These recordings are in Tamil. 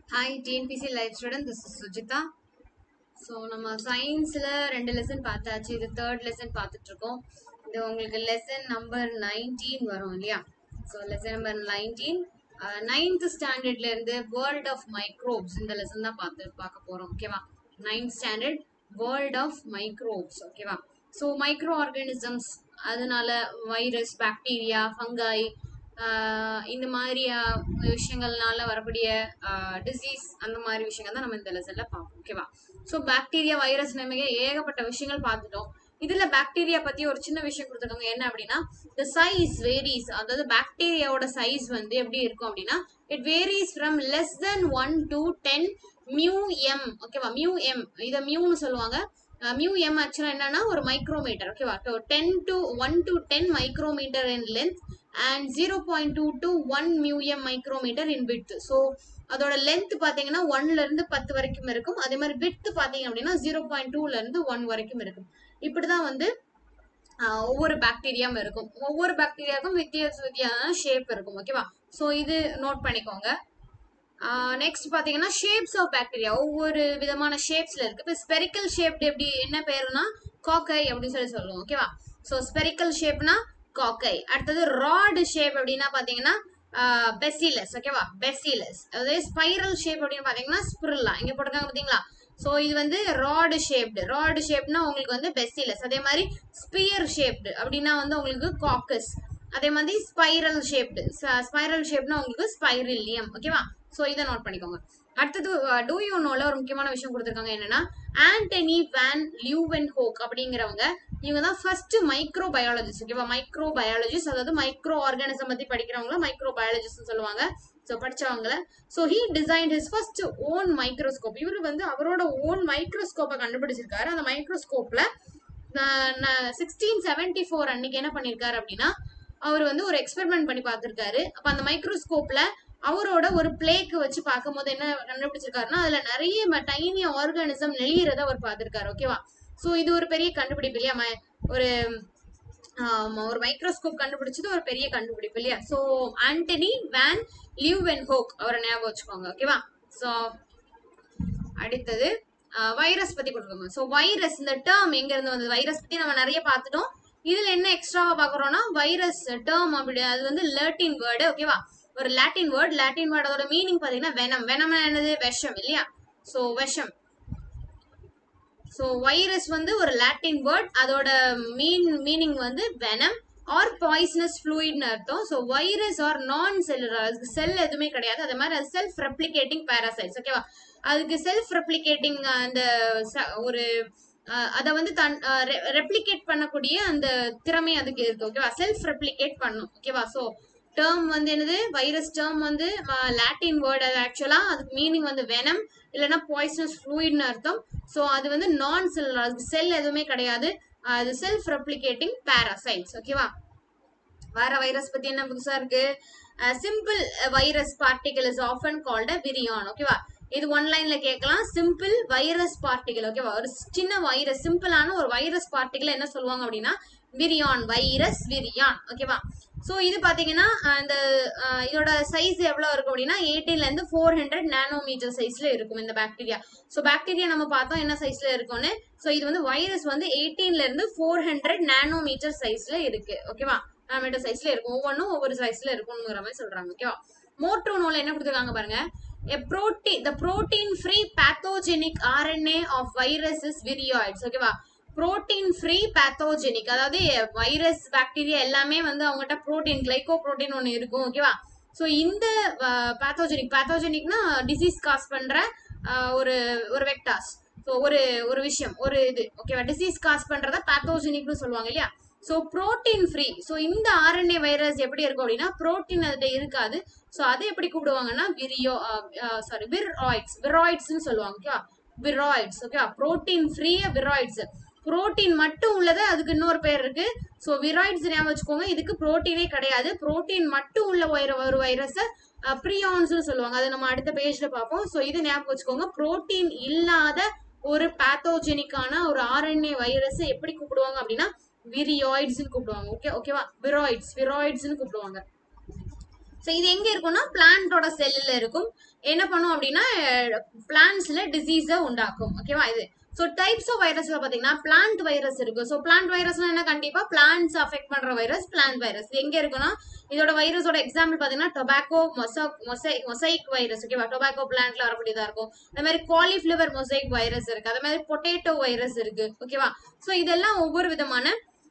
Hi TNPSC life student this is Sujitha so நம்ம சயின்ஸில் ரெண்டு லெசன் பார்த்தாச்சு இது தேர்ட் லெசன் பார்த்துட்டு இருக்கோம் இது உங்களுக்கு லெசன் நம்பர் நைன்டீன் வரும் இல்லையா so lesson number nineteen ninth ஸ்டாண்டர்ட்லேருந்து வேர்ல்ட் ஆஃப் மைக்ரோப்ஸ் இந்த லெசன் தான் பார்த்து பார்க்க போகிறோம் ஓகேவா ninth standard world of microbes ஓகேவா ஸோ மைக்ரோ ஆர்கானிசம்ஸ் அதனால வைரஸ் பாக்டீரியா ஃபங்காய் ஆஹ் இந்த மாதிரி ஆஹ் விஷயங்கள்னால வரக்கூடிய டிசீஸ் அந்த மாதிரி விஷயங்கள் தான் நம்ம இந்த லெசன்ல பார்ப்போம் ஓகேவா ஸோ பாக்டீரியா வைரஸ் நமக்கு ஏகப்பட்ட விஷயங்கள் பார்த்துட்டோம் இதுல பாக்டீரியா பத்தி ஒரு சின்ன விஷயம் கொடுத்துருக்காங்க என்ன அப்படின்னா the சைஸ் வேரிஸ் அதாவது பாக்டீரியாவோட சைஸ் வந்து எப்படி இருக்கும் அப்படின்னா it varies from less than one to ten mu m ஓகேவா மியூ எம் இதை மியூன்னு சொல்லுவாங்க மியூ எம் ஆக்சுவலாக என்னன்னா ஒரு மைக்ரோமீட்டர் ஓகேவா ten to one to ten micrometre in length and zero point two to one mu m micrometre in width so அதோட லென்த் பார்த்தீங்கன்னா ஒன்ல இருந்து பத்து வரைக்கும் இருக்கும் அதே மாதிரி வித் பார்த்தீங்க அப்படின்னா ஜீரோ பாயிண்ட் டூல இருந்து ஒன் வரைக்கும் இருக்கும் இப்படிதான் வந்து ஆஹ், ஒவ்வொரு பாக்டீரியாவும் இருக்கும் ஒவ்வொரு பாக்டீரியாவுக்கும் வித்தியாச வித்தியாச ஷேப் இருக்கும் ஓகேவா ஸோ இது நோட் பண்ணிக்கோங்க நெக்ஸ்ட் பாத்தீங்கன்னா ஷேப்ஸ் ஆஃப் பாக்டீரியா ஒவ்வொரு விதமான ஷேப்ஸ்ல இருக்கு இப்போ ஸ்பெரிக்கல் ஷேப் எப்படி என்ன பேருனா காக்கை அப்படின்னு சொல்லி சொல்லுவோம் ஓகேவா ஸோ ஸ்பெரிக்கல் ஷேப்னா காக்கை அடுத்தது ராடு ஷேப் அப்படின்னா பாத்தீங்கன்னா பெசிலஸ் ஓகேவா பெசிலஸ் அதாவது ஸ்பைரல் ஷேப் அப்படின்னு பாத்தீங்கன்னா ஸ்பிரில்லா இங்க போட்டிருக்காங்க பாத்தீங்களா ஸோ இது வந்து ராடு ஷேப்டு ராடு ஷேப்னா உங்களுக்கு வந்து பெசிலஸ் அதே மாதிரி ஸ்பியர் ஷேப்டு அப்படின்னா வந்து உங்களுக்கு காக்கஸ் அதே மாதிரி ஸ்பைரல் ஷேப்டு ஸ்பைரல் ஷேப்னா உங்களுக்கு ஸ்பைரில்லியம் ஓகேவா ஸோ இதை நோட் பண்ணிக்கோங்க அடுத்தது டூ யூ நோல ஒரு முக்கியமான விஷயம் கொடுத்துருக்காங்க என்னன்னா ஆண்டனி வேன் லியூவென் ஹோக் அப்படிங்கிறவங்க இவங்க தான் ஃபர்ஸ்ட் மைக்ரோ பயாலஜிஸ்ட் ஓகேவா மைக்ரோ பயாலஜிஸ்ட் அதாவது மைக்ரோ ஆர்கானிசம் பத்தி படிக்கிறவங்கள மைக்ரோ பயாலஜிஸ்ட் சொல்லுவாங்க ஸோ படிச்சவங்கள so he design his first own microscope இவர் வந்து அவரோட ஓன் மைக்ரோஸ்கோப்பை கண்டுபிடிச்சிருக்காரு அந்த மைக்ரோஸ்கோப்ல சிக்ஸ்டீன் செவன்டி ஃபோர் அன்னைக்கு என்ன பண்ணியிருக்காரு அப்படின்னா அவர் வந்து ஒரு எக்ஸ்பெரிமெண்ட் பண்ணி பார்த்திருக்காரு அப்ப அந்த மைக்ரோஸ்கோப்ல அவரோட ஒரு பிளேக்கு வச்சு பார்க்கும்போது என்ன கண்டுபிடிச்சிருக்காருன்னா அதுல நிறைய டைனி ஆர்கானிசம் நெளியறத அவர் பார்த்திருக்காரு ஓகேவா சோ இது ஒரு பெரிய கண்டுபிடிப்பு இல்லையா ம- ஒரு ஆமா, ஒரு மைக்ரோஸ்கோப் கண்டுபிடிச்சது ஒரு பெரிய கண்டுபிடிப்பு இல்லையா so Antony van Leeuwenhoek அவரை ஞாபகம் வச்சுக்கோங்க ஓகேவா சோ அடுத்தது வைரஸ் பத்தி கொடுத்துருக்கோங்க ஸோ வைரஸ் இந்த டேர்ம் எங்க இருந்து வந்தது வைரஸ் பத்தி நம்ம நிறைய பார்த்துட்டோம் இதுல என்ன எக்ஸ்ட்ராவா பாக்குறோம்னா வைரஸ் டேர்ம் அப்படி அது வந்து லேட்டின் வேர்டு ஓகேவா ஒரு லாட்டின் வேர்ட் லாட்டின் வேர்ட் அதோட மீனிங் பாத்தீங்கன்னா வெனம் வெனம் என்னது விஷம் இல்லையா சோ விஷம் ஸோ வைரஸ் வந்து ஒரு லாட்டின் வேர்ட் அதோட மீன் மீனிங் வந்து வெனம் ஆர் பாய்சனஸ் ஃப்ளூயிட்னு அர்த்தம் so virus or non cellular அதுக்கு செல் எதுவுமே கிடையாது அதே மாதிரி அது செல்ஃப் ரெப்ளிகேட்டிங் பேராசைட்ஸ் ஓகேவா அதுக்கு செல்ஃப் ரெப்ளிகேட்டிங் அந்த ச- ஒரு அதை வந்து தன் ரெப்ளிகேட் பண்ணக்கூடிய அந்த திறமை அதுக்கு இருக்கு ஓகேவா செல்ஃப் ரெப்ளிகேட் பண்ணும் ஓகேவா ஸோ டேர்ம் வந்து என்னது வைரஸ் டேர்ம் வந்து லாட்டின் வேர்ட் அது ஆக்சுவலா அதுக்கு மீனிங் வந்து வெனம் இல்லைன்னா பாய்சனஸ் ஃப்ளூயிட்னு அர்த்தம் ஸோ அது வந்து நான் செல் அதுக்கு செல் எதுவுமே கிடையாது அது செல்ஃப் ரெப்ளிகேட்டிங் பேராசைட்ஸ் ஓகேவா வேற வைரஸ் பத்தி என்ன புதுசா இருக்கு simple virus particle is often called virion ஓகேவா இது ஒன் லைன்ல கேட்கலாம் சிம்பிள் வைரஸ் பார்ட்டிகல் ஓகேவா ஒரு சின்ன வைரஸ் சிம்பிளான ஒரு வைரஸ் பார்ட்டிகல் என்ன சொல்லுவாங்க அப்படின்னா விரியான் வைரஸ் விரியான் ஓகேவா சோ இது பாத்தீங்கன்னா அஹ், இந்த அஹ், இதோட சைஸ் எவ்வளவு இருக்கும் அப்படின்னா 18 ல இருந்து ஃபோர் ஹண்ட்ரட் நானோமீட்டர் சைஸ்ல இருக்கும் இந்த பாக்டீரியா சோ பாக்டீரியா நம்ம பார்த்தோம் என்ன சைஸ்ல இருக்கும்னு சோ இது வந்து வைரஸ் வந்து 18 ல இருந்து ஃபோர் ஹண்ட்ரட் நானோமீட்டர் சைஸ்ல இருக்கு ஓகேவா நானோமீட்டர் சைஸ்ல இருக்கும் ஒவ்வொன்றும் ஒவ்வொரு சைஸ்ல இருக்கும்ங்கிற மாதிரி சொல்றாங்க ஓகேவா மோட்ரோ நோல என்ன கொடுத்துருக்காங்க பாருங்க a protein the protein free pathogenic RNA of virus is viriyoids ஓகேவா புரோட்டீன் ஃப்ரீ பேத்தோஜெனிக் அதாவது வைரஸ் பாக்டீரியா எல்லாமே வந்து அவங்ககிட்ட புரோட்டீன் கிளைகோ புரோட்டீன் ஒன்று இருக்கும் ஓகேவா ஸோ இந்த பேத்தோஜெனிக் பேத்தோஜெனிக்னா டிசீஸ் காஸ் பண்ற அஹ், ஒரு ஒரு வெக்டாஸ் ஸோ ஒரு ஒரு விஷயம் ஒரு இது ஓகேவா டிசீஸ் காஸ் பண்றத பேத்தோஜெனிக்னு சொல்லுவாங்க இல்லையா ஸோ புரோட்டீன் ஃப்ரீ ஸோ இந்த ஆர்என்ஏ வைரஸ் எப்படி இருக்கும் அப்படின்னா புரோட்டீன் அதுல இருக்காது ஸோ அதை எப்படி கூப்பிடுவாங்கன்னா விரியோ சாரி விராய்ட்ஸ் விராய்ட்ஸ்னு சொல்லுவாங்க ஓகேவா விராய்ட்ஸ் ஓகேவா புரோட்டீன் ஃப்ரீயா விராய்ட்ஸ் புரோட்டீன் மட்டும் உள்ளது அதுக்கு இன்னொரு பேர் இருக்கு ஸோ விராய்ட்ஸ் ஞாபகம் வச்சுக்கோங்க இதுக்கு புரோட்டீனே கிடையாது புரோட்டீன் மட்டும் உள்ள வைர ஒரு வைரஸை ப்ரியான்ஸ்னு சொல்லுவாங்க அதை நம்ம அடுத்த பேஜ்ல பார்ப்போம் ஸோ இது ஞாபகம் வச்சுக்கோங்க புரோட்டீன் இல்லாத ஒரு பேத்தோஜெனிக்கான ஒரு ஆர்என்ஏ வைரஸ் எப்படி கூப்பிடுவாங்க அப்படின்னா விரியாய்ட்ஸ்னு கூப்பிடுவாங்க ஓகே ஓகேவா விராய்ட்ஸ் விராய்ட்ஸ்னு கூப்பிடுவாங்க ஸோ இது எங்க இருக்கும்னா பிளான்ட்டோட செல்லில் இருக்கும் என்ன பண்ணும் அப்படின்னா பிளான்ஸ்ல டிசீஸை உண்டாக்கும் ஓகேவா இது ஸோ டைப்ஸ் ஆஃப் வைரஸ்ல பாத்தீங்கன்னா பிளான்ட் வைரஸ் இருக்கு ஸோ பிளான்ட் வைரஸ்னா என்ன கண்டிப்பா பிளான்ஸ் அஃபெக்ட் பண்ற வைரஸ் பிளான்ட் வைரஸ் எங்க இருக்குன்னா இதோட வைரஸோட எக்ஸாம்பிள் பாத்தீங்கன்னா டொபாக்கோ மொசைக் மொசைக் வைரஸ் ஓகேவா டொபாக்கோ பிளான்ட்ல வரக்கூடியதா இருக்கும் அதே மாதிரி காலிஃபிளவர் மொசைக் வைரஸ் இருக்கு அதே மாதிரி பொட்டேட்டோ வைரஸ் இருக்கு ஓகேவா ஸோ இதெல்லாம் ஒவ்வொரு விதமான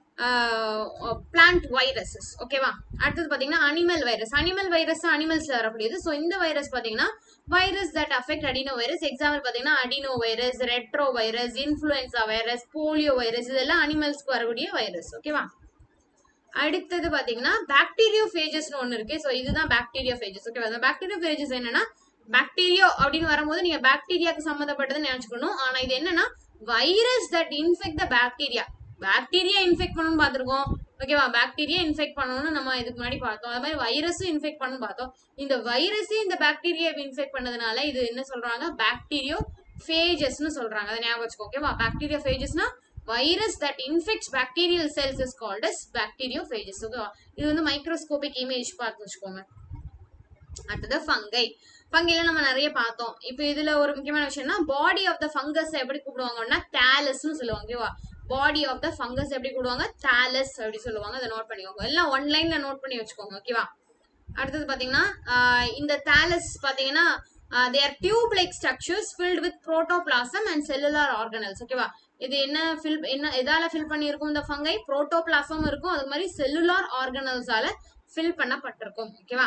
பிளான்ட் வைரஸஸ் ஓகேவா அடுத்தது பாத்தீங்கன்னா அனிமல் வைரஸ் அனிமல் வைரஸ் அனிமல்ஸ்ல வரக்கூடியது ஸோ இந்த வைரஸ் பாத்தீங்கன்னா virus that affect adenovirus example பாத்தீங்கன்னா adenovirus retrovirus influenza virus polio virus இதெல்லாம் அனிமல்ஸ்க்கு வரக்கூடிய வைரஸ் ஓகேவா அடுத்தது பாத்தீங்கன்னா பாக்டீரியோ ஃபேஜஸ்னு ஒன்று இருக்கு ஸோ இதுதான் பாக்டீரியோ ஃபேஜஸ் ஓகேவா அந்த பாக்டீரியோ ஃபேஜஸ் என்னன்னா பாக்டீரியோ அப்படின்னு வரும்போது நீங்க பாக்டீரியாக்கு சம்மந்தப்பட்டதுன்னு நினைச்சுக்கணும் ஆனா இது என்னன்னா virus that infect the bacteria bacteria infect பண்ணணும்னு பார்த்துருக்கோம் ஓகேவா பாக்டீரியா இன்ஃபெக்ட் பண்ணணும்னு நம்ம இதுக்கு முன்னாடி பார்த்தோம் அது மாதிரி வைரஸும் இன்ஃபெக்ட் பண்ணணும் பார்த்தோம் இந்த வைரஸே இந்த பாக்டீரியா இன்ஃபெக்ட் பண்ணதுனால இது என்ன சொல்றாங்க பாக்டீரியோ ஃபேஜஸ்னு சொல்றாங்க அதை ஞாபகம் வச்சுக்கோ ஓகேவா பாக்டீரியா ஃபேஜஸ்னா virus that infects bacterial cells is called as bacteriophages ஓகேவா இது வந்து மைக்ரோஸ்கோபிக் இமேஜ் பார்த்து வச்சுக்கோங்க அடுத்தது ஃபங்கை ஃபங்கைல நம்ம நிறைய பார்த்தோம் இப்போ இதுல ஒரு முக்கியமான விஷயம்னா பாடி ஆஃப் த ஃபங்கஸ் எப்படி கூப்பிடுவாங்கன்னா டேலஸ்னு சொல்லுவாங்க ஓகேவா பாடி ஆஃப் த ஃபங்கஸ் எப்படி கூடுவாங்க தாலஸ் அப்படி சொல்லுவாங்க அதை நோட் பண்ணிக்கோங்க எல்லாம் ஒன் லைன்ல நோட் பண்ணி வச்சுக்கோங்க ஓகேவா அடுத்தது பாத்தீங்கன்னா இந்த தாலஸ் பாத்தீங்கன்னா there tube like structures filled with protoplasm and cellular organelles ஓகேவா இது என்ன ஃபில் என்ன எதால ஃபில் பண்ணியிருக்கும் இந்த ஃபங்கை புரோட்டோபிளாசம் இருக்கும் அது மாதிரி செல்லுலார் ஆர்கனல்ஸால ஃபில் பண்ணப்பட்டிருக்கும் ஓகேவா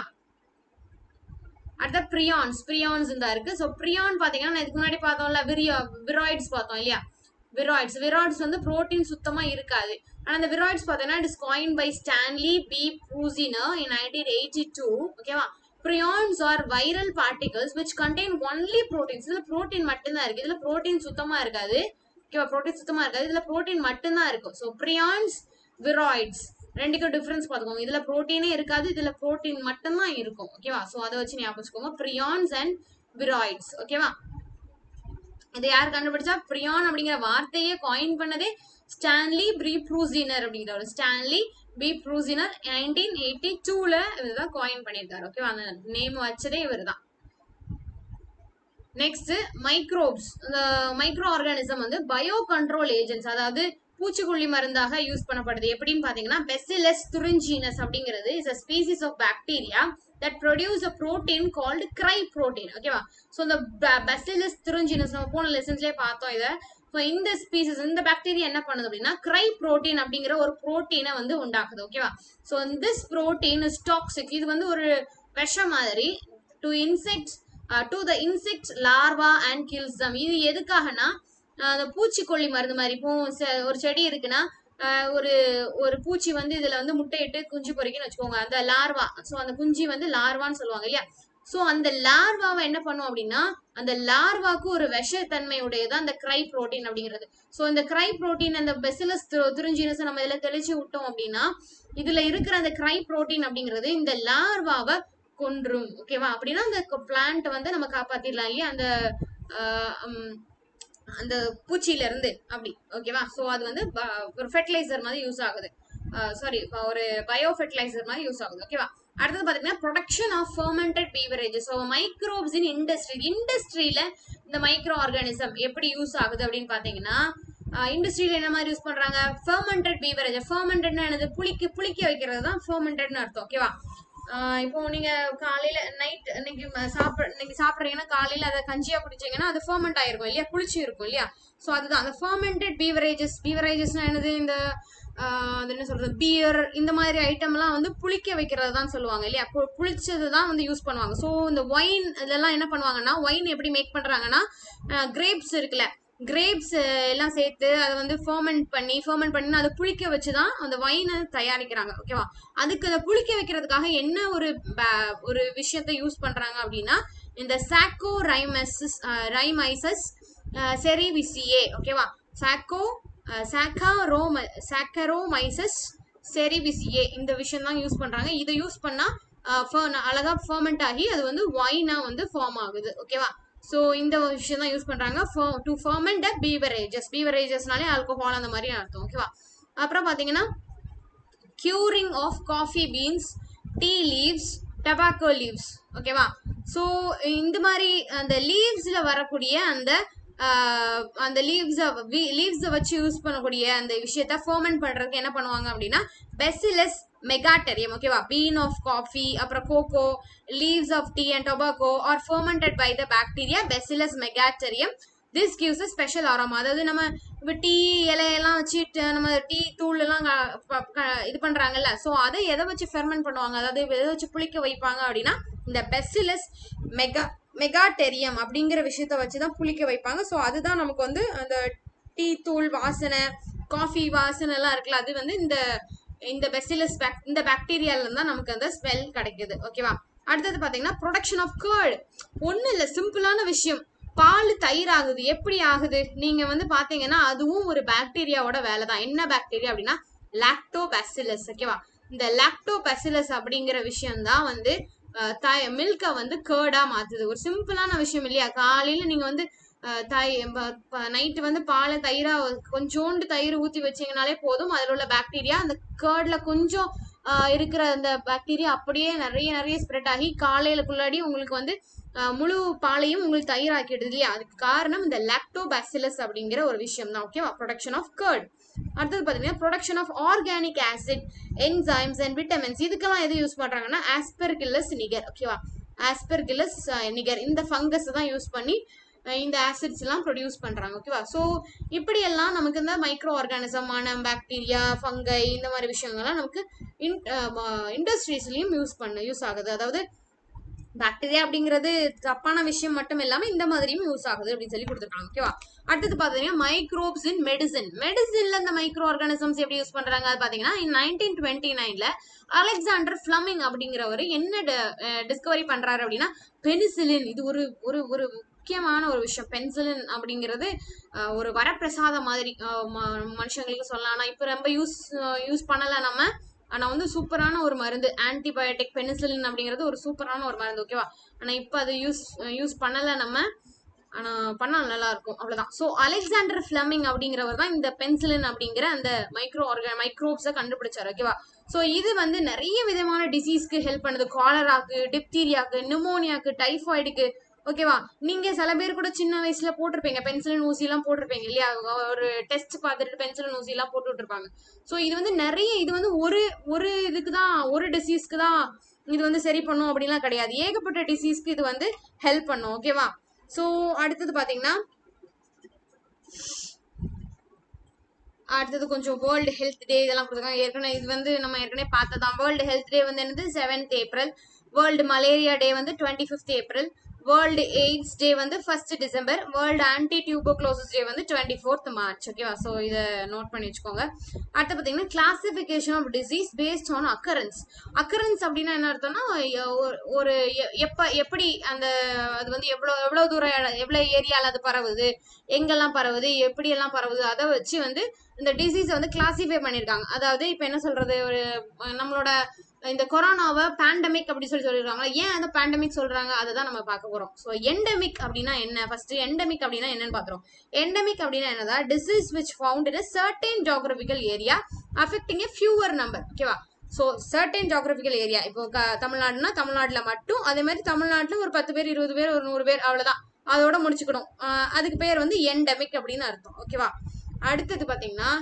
அடுத்த ப்ரியான்ஸ் ப்ரியான்ஸ் இந்த இருக்கு ஸோ ப்ரியான் பாத்தீங்கன்னா இதுக்கு முன்னாடி பார்த்தோம்ல விரியோ விராய்ட்ஸ் பார்த்தோம் இல்லையா விராய்ட்ஸ் விராய்ட்ஸ் வந்து புரோட்டீன் சுத்தமா இருக்காது ஆனா அந்த விராய்ட்ஸ் பார்த்தீங்கன்னா it is coined by Stanley B Prusiner in nineteen eighty two ஓகேவா prions are viral particles which contain only proteins இதுல ப்ரோட்டீன் மட்டும்தான் இருக்கு இதுல ப்ரோட்டீன் சுத்தமா இருக்காது ஓகேவா ப்ரோட்டீன் சுத்தமா இருக்காது இதுல ப்ரோட்டீன் மட்டும்தான் இருக்கும் ஸோ ப்ரியான்ஸ் விராய்ட்ஸ் ரெண்டுக்கும் டிஃபரன்ஸ் பார்த்துக்கோங்க இதுல ப்ரோட்டீனே இருக்காது இதுல ப்ரோட்டீன் மட்டும்தான் இருக்கும் ஓகேவா ஸோ அதை வச்சு ஞாபகம் வச்சுக்கோங்க ப்ரியான்ஸ் அண்ட் விராய்ட்ஸ் ஓகேவா இது யார் கண்டுபிடிச்சா ப்ரியான் அப்படிங்கிற வார்த்தையே காயின் பண்ணதே ஸ்டான்லி ப்ரீ ப்ரூசினர் அப்படிங்கிறவர் Stanley B Prusiner nineteen eighty டூல இதுதான் காயின் பண்ணியிருக்காரு ஓகேவா அந்த நேம் வச்சதே இவர் தான் நெக்ஸ்ட் மைக்ரோப்ஸ் இந்த மைக்ரோ ஆர்கானிசம் வந்து பயோ கண்ட்ரோல் ஏஜென்ட்ஸ் அதாவது பூச்சிக்கொல்லி மருந்தாக யூஸ் பண்ணப்படுது எப்படின்னு பாத்தீங்கன்னா பெசிலஸ் துரிஞ்சினஸ் அப்படிங்கிறது is a species of bacteria that produce a protein called cry protein ஓகேவா ஸோ இந்த பெசிலஸ் துரிஞ்சினஸ் நம்ம போன லெசன்ஸ்லேயே பார்த்தோம் இதை ஸோ இந்த ஸ்பீசிஸ் இந்த பாக்டீரியா என்ன பண்ணுது அப்படின்னா கிரை ப்ரோட்டீன் அப்படிங்கிற ஒரு ப்ரோட்டீனை வந்து உண்டாக்குது ஓகேவா so this protein is toxic இது வந்து ஒரு விஷம் மாதிரி to insects to the insect larva and kills them இது எதுக்காகனா அந்த பூச்சிக்கொல்லி மருந்து மாதிரி இப்போ ஒரு செடி இருக்குன்னா ஒரு ஒரு பூச்சி வந்து இதுல வந்து முட்டையிட்டு குஞ்சு பொறிக்குன்னு வச்சுக்கோங்க அந்த லார்வா ஸோ அந்த குஞ்சு வந்து லார்வான்னு சொல்லுவாங்க இல்லையா ஸோ அந்த லார்வாவை என்ன பண்ணும் அப்படின்னா அந்த லார்வாக்கு ஒரு விஷத்தன்மை உடையதான் அந்த கிரை புரோட்டீன் அப்படிங்கிறது ஸோ இந்த கிரை புரோட்டீன் அந்த பெசிலஸ் துரிஞ்சினஸ் நம்ம இதில் தெளிச்சு விட்டோம் அப்படின்னா இதுல இருக்கிற அந்த கிரை புரோட்டீன் அப்படிங்கிறது இந்த லார்வாவை கொன்றும் ஓகேவா அப்படின்னா அந்த பிளான்ட் வந்து நம்ம காப்பாத்திடலாம் இல்லையா அந்த அந்த பூச்சியில இருந்து அப்படி ஓகேவா ஸோ அது வந்து ஒரு ஃபெர்டிலைசர் மாதிரி யூஸ் ஆகுது சாரி ஒரு பயோ ஃபெர்டிலைசர் மாதிரி யூஸ் ஆகுது ஓகேவா அடுத்தது பார்த்தீங்கன்னா production of fermented beverages so microbes in industry இண்டஸ்ட்ரியில இந்த மைக்ரோ ஆர்கானிசம் எப்படி யூஸ் ஆகுது அப்படின்னு பார்த்தீங்கன்னா இண்டஸ்ட்ரியில என்ன மாதிரி யூஸ் பண்றாங்க ஃபர்மெண்டட் பீவரேஜ் ஃபர்மெண்டட்னா என்னது புளிக்க புளிக்க வைக்கிறது தான் ஃபர்மெண்டட்னு அர்த்தம் ஓகேவா இப்போ நீங்க காலையில நைட் இன்னைக்கு சாப்பிட இன்னைக்கு சாப்பிட்றீங்கன்னா காலையில அதை கஞ்சியா குடிச்சீங்கன்னா அது ஃபர்மெண்ட் ஆயிருக்கும் இல்லையா புளிச்சு இருக்கும் இல்லையா ஸோ அதுதான் அந்த ஃபர்மெண்டட் பீவரேஜஸ் பீவரேஜஸ்னா என்னது இந்த அது என்ன சொல்றது பியர் இந்த மாதிரி ஐட்டம்லாம் வந்து புளிக்க வைக்கிறது தான் சொல்லுவாங்க இல்லையா புளிச்சது தான் வந்து யூஸ் பண்ணுவாங்க ஸோ இந்த ஒயின் இதெல்லாம் என்ன பண்ணுவாங்கன்னா ஒயின் எப்படி மேக் பண்றாங்கன்னா கிரேப்ஸ் இருக்குல்ல கிரேப்ஸ் எல்லாம் சேர்த்து அதை வந்து ஃபர்மெண்ட் பண்ணி ஃபர்மெண்ட் பண்ணி அதை புளிக்க வச்சு தான் அந்த ஒயினை தயாரிக்கிறாங்க ஓகேவா அதுக்கு அதை புளிக்க வைக்கிறதுக்காக என்ன ஒரு ஒரு விஷயத்த யூஸ் பண்றாங்க அப்படின்னா இந்த சாக்கோ ரைமசஸ் ரைமைசஸ் செரிவிசியே ஓகேவா சாக்கோ சாக்காரோம சாக்கரோமைசஸ் செரிவிசியே இந்த விஷயம் தான் யூஸ் பண்றாங்க இதை யூஸ் பண்ணா அழகா ஃபர்மெண்ட் ஆகி அது வந்து ஒயினா வந்து ஃபார்ம் ஆகுது ஓகேவா ஸோ இந்த விஷயம் தான் யூஸ் பண்றாங்க டு ஃபர்மெண்ட் பீவரேஜஸ் பீவரேஜஸ்னாலே ஆல்கோஹால் அந்த மாதிரி அர்த்தம் ஓகேவா அப்புறம் பார்த்தீங்கன்னா curing of coffee beans tea leaves tobacco leaves ஓகேவா ஸோ இந்த மாதிரி அந்த லீவ்ஸ்ல வரக்கூடிய அந்த ஆஹ், அந்த லீவ்ஸை லீவ்ஸை வச்சு யூஸ் பண்ணக்கூடிய அந்த விஷயத்த ஃபோர்மெண்ட் பண்றதுக்கு என்ன பண்ணுவாங்க அப்படின்னா பெசிலஸ் மெகாட்டரியம் ஓகேவா பீன் ஆஃப் காஃபி அப்புறம் cocoa leaves of tea and tobacco are fermented by the bacteria Bacillus megaterium this gives a special aroma அதாவது நம்ம இப்போ டீ இலையெல்லாம் வச்சு ட- நம்ம டீ தூள் எல்லாம் க- ப- க- இது பண்றாங்கல்ல ஸோ அதை எதை வச்சு ஃபெர்மெண்ட் பண்ணுவாங்க அதாவது எதை வச்சு புளிக்க வைப்பாங்க அப்படின்னா இந்த பெசிலஸ் மெகா மெகாடெரியம் அப்படிங்கிற விஷயத்த வச்சு தான் புளிக்க வைப்பாங்க ஸோ அதுதான் நமக்கு வந்து அந்த டீ தூள் வாசனை காஃபி வாசனை எல்லாம் இருக்குல்ல அது வந்து இந்த இந்த பெசிலஸ் பாக் இந்த பாக்டீரியால தான் நமக்கு அந்த ஸ்மெல் கிடைக்குது ஓகேவா அடுத்தது பாத்தீங்கன்னா ப்ரொடக்ஷன் ஆஃப் கேர்டு ஒன்றும் இல்லை சிம்பிளான விஷயம் பால் தயிர் ஆகுது எப்படி ஆகுது நீங்க வந்து பாத்தீங்கன்னா அதுவும் ஒரு பாக்டீரியாவோட வேலை தான் என்ன பாக்டீரியா அப்படின்னா லாக்டோ பேசிலஸ் ஓகேவா இந்த லாக்டோ பேசிலஸ் அப்படிங்கிற விஷயம் தான் வந்து மில்கை வந்து கேர்டா மாத்துது ஒரு சிம்பிளான விஷயம் இல்லையா காலையில நீங்க வந்து அஹ், தை நைட்டு வந்து பாலை தயிரா கொஞ்சோண்டு தயிர் ஊத்தி வச்சீங்கனாலே போதும் அதில் உள்ள பாக்டீரியா அந்த கேர்ட்ல கொஞ்சம் அஹ், இருக்கிற அந்த பாக்டீரியா அப்படியே நிறைய நிறைய ஸ்ப்ரெட் ஆகி காலையிலக்குள்ளாடி உங்களுக்கு வந்து அஹ், முழு பாலையும் உங்களுக்கு தயிராக்கிடுது இல்லையா அதுக்கு காரணம் இந்த லாக்டோபாசிலஸ் அப்படிங்கிற ஒரு விஷயம் தான் ஓகேவா ப்ரொடக்ஷன் ஆஃப் கர்ட் அடுத்தது பார்த்தீங்கன்னா production of organic acid enzymes and vitamins இதுக்கெல்லாம் எது யூஸ் பண்றாங்கன்னா ஆஸ்பெர்கில்லஸ் நிகர் ஓகேவா ஆஸ்பெர்கில்லஸ் நிகர் இந்த ஃபங்கஸ் தான் யூஸ் பண்ணி அஹ், இந்த ஆசிட்ஸ் எல்லாம் ப்ரொடியூஸ் பண்றாங்க ஓகேவா ஸோ இப்படியெல்லாம் நமக்கு இந்த மைக்ரோ ஆர்கானிசமான பாக்டீரியா ஃபங்கை இந்த மாதிரி விஷயங்கள்லாம் நமக்கு இண்டஸ்ட்ரீஸ்லயும் யூஸ் பண்ண யூஸ் ஆகுது அதாவது பாக்டீரியா அப்படிங்கிறது தப்பான விஷயம் மட்டும் இல்லாம இந்த மாதிரியும் யூஸ் ஆகுது அப்படின்னு சொல்லி கொடுத்துருக்காங்க ஓகேவா அடுத்தது பாத்தீங்கன்னா மைக்ரோப்ஸ் இன் மெடிசன் மெடிசன்ல இந்த மைக்ரோ ஆர்கானிசம்ஸ் எப்படி யூஸ் பண்றாங்க அது பாத்தீங்கன்னா நைன்டீன் டுவெண்ட்டி நைன்ல அலெக்சாண்டர் ஃபிளமிங் அப்படிங்கிறவர் என்ன டிஸ்கவரி பண்றாரு அப்படின்னா பெனிசிலின் இது ஒரு ஒரு ஒரு முக்கியமான ஒரு விஷயம் பென்சிலின் அப்படிங்கிறது அஹ், ஒரு வரப்பிரசாதம் மாதிரி அஹ், ம- மனுஷங்களுக்கு சொல்லலாம் ஆனா இப்போ ரொம்ப யூஸ் யூஸ் பண்ணல நம்ம ஆனா வந்து சூப்பரான ஒரு மருந்து ஆன்டிபயோட்டிக் பெனிசிலின் அப்படிங்கிறது ஒரு சூப்பரான ஒரு மருந்து ஓகேவா ஆனா இப்போ அது யூஸ் யூஸ் பண்ணல நம்ம ஆனா பண்ணா நல்லா இருக்கும் அவ்வளவுதான் ஸோ அலெக்சாண்டர் ஃபிளமிங் அப்படிங்கிறவர் தான் இந்த பென்சிலின் அப்படிங்கிற அந்த மைக்ரோ ஆர்கா மைக்ரோப்ஸை கண்டுபிடிச்சார் ஓகேவா ஸோ இது வந்து நிறைய விதமான டிசீஸ்க்கு ஹெல்ப் பண்ணுது காலராக்கு டிப்தீரியாக்கு நிமோனியாக்கு டைஃபாய்டுக்கு ஓகேவா நீங்க சில பேர் கூட சின்ன வயசுல போட்டிருப்பீங்க பென்சிலின் ஊசி எல்லாம் போட்டிருப்பீங்க இல்லையா ஒரு டெஸ்ட் பார்த்துட்டு பென்சிலின் ஊசி எல்லாம் போட்டு விட்டுருப்பாங்க ஸோ இது வந்து நிறைய இது வந்து ஒரு ஒரு இதுக்கு தான் ஒரு டிசீஸ்க்கு தான் இது வந்து சரி பண்ணும் அப்படின்லாம் கிடையாது ஏகப்பட்ட டிசீஸ்க்கு இது வந்து ஹெல்ப் பண்ணும் ஓகேவா ஸோ அடுத்தது பாத்தீங்கன்னா அடுத்தது கொஞ்சம் வேர்ல்டு ஹெல்த் டே இதெல்லாம் கொடுத்துருக்காங்க ஏற்கனவே இது வந்து நம்ம ஏற்கனவே பார்த்ததான் வேர்ல்டு ஹெல்த் டே வந்து என்னது seventh April world malaria day வந்து twenty fifth April world AIDS day வந்து first December world anti tuberculosis day வந்து டுவெண்ட்டி ஃபோர்த் மார்ச் ஓகேவா ஸோ இதை நோட் பண்ணி வச்சுக்கோங்க அடுத்து பார்த்தீங்கன்னா classification of disease based on occurrence occurrence அப்படின்னா என்ன அர்த்தம்னா எ- ஒரு- ஒரு எ- எப்ப எப்படி அந்த அது வந்து எவ்வளோ எவ்வளோ தூரம் எட- எவ்வளோ ஏரியால அது பரவுது எங்கெல்லாம் பரவுது எப்படி எல்லாம் பரவுது அதை வச்சு வந்து இந்த டிசீஸை வந்து கிளாசிஃபை பண்ணியிருக்காங்க அதாவது இப்போ என்ன சொல்றது ஒரு அஹ், நம்மளோட இந்த கொரோனாவை பேண்டமிக் அப்படி சொல்லி சொல்லிருக்காங்க ஏன் அந்த பேண்டமிக் சொல்றாங்க அதை தான் நம்ம பார்க்க போறோம் ஸோ எண்டமிக் அப்படின்னா என்ன ஃபர்ஸ்ட் எண்டமிக் அப்படின்னா என்னன்னு பார்த்துறோம் எண்டமிக் அப்படின்னா என்னதா disease which found in certain geographical area affecting a fewer number ஓகேவா ஸோ சர்டன் ஜாகிரபிக்கல் ஏரியா இப்போ க- தமிழ்நாடுனா தமிழ்நாட்டில் மட்டும் அதே மாதிரி தமிழ்நாட்டில் ஒரு பத்து பேர் இருபது பேர் ஒரு நூறு பேர் அவ்வளோதான் அதோட முடிச்சுக்கணும் ஆஹ் அதுக்கு பேர் வந்து எண்டமிக் அப்படின்னு அர்த்தம் ஓகேவா அடுத்தது பார்த்தீங்கன்னா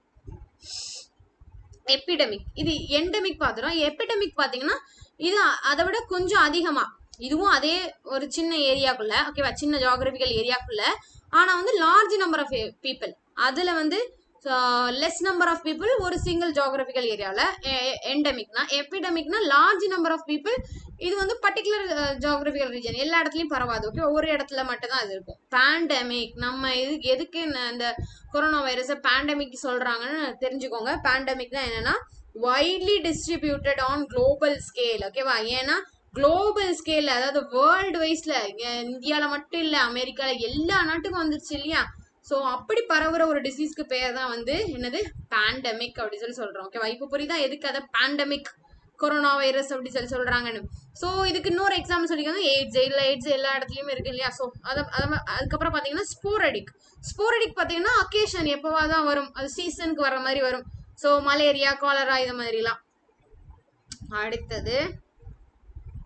எபிடமிக் இது எண்டமிக் பார்த்துறோம் எபிடமிக் பார்த்தீங்கன்னா இது அ- அதை விட கொஞ்சம் அதிகமா இதுவும் அதே ஒரு சின்ன ஏரியாக்குள்ள ஓகேவா சின்ன ஜாகிரபிக்கல் ஏரியாக்குள்ள ஆனா வந்து லார்ஜ் நம்பர் ஆஃப் பீப்புள் அதுல வந்து லெஸ் நம்பர் ஆஃப் பீப்புள் ஒரு சிங்கிள் ஜாகிரபிக்கல் ஏரியாவில் எண்டமிக்னா எபிடமிக்னா லார்ஜ் நம்பர் ஆஃப் பீப்புள் இது வந்து பர்டிகுலர் ஜாகிரபிக்கல் ரீஜன் எல்லா இடத்துலயும் பரவாது ஓகே ஒரு இடத்துல மட்டும் தான் இது இருக்கும் பேண்டமிக் நம்ம இது எதுக்கு ந- இந்த கொரோனா வைரஸை பேண்டமிக் சொல்றாங்கன்னு தெரிஞ்சுக்கோங்க பேண்டமிக்னா என்னன்னா widely distributed on global scale ஓகேவா ஏன்னா குளோபல் ஸ்கேல் அதாவது வேர்ல்டு வைஸ்ல இந்தியால மட்டும் இல்ல அமெரிக்கால எல்லா நாட்டுக்கும் வந்துருச்சு இல்லையா சோ அப்படி பரவுற ஒரு டிசீஸ்க்கு பேர் தான் வந்து என்னது பேண்டமிக் அப்படி சொல்லி சொல்றோம் ஓகேவா இப்போ புரியுதா எதுக்கு அதை பேண்டமிக் கொரோனா வைரஸ் அப்படி சொல்லி சொல்றாங்கன்னு சோ இதுக்கு இன்னொரு எக்ஸாம்பிள் சொல்லிக்காங்க எய்ட்ஸ் இல்ல எய்ட்ஸ் எல்லா இடத்துலயும் இருக்கு இல்லையா சோ அத அத- அதுக்கப்புறம் பாத்தீங்கன்னா ஸ்போரடிக் ஸ்போரடிக் பாத்தீங்கன்னா அக்கேஷன் எப்பவா தான் வரும் அது சீசனுக்கு வர மாதிரி வரும் சோ மலேரியா காலரா இது மாதிரிலாம் அடுத்தது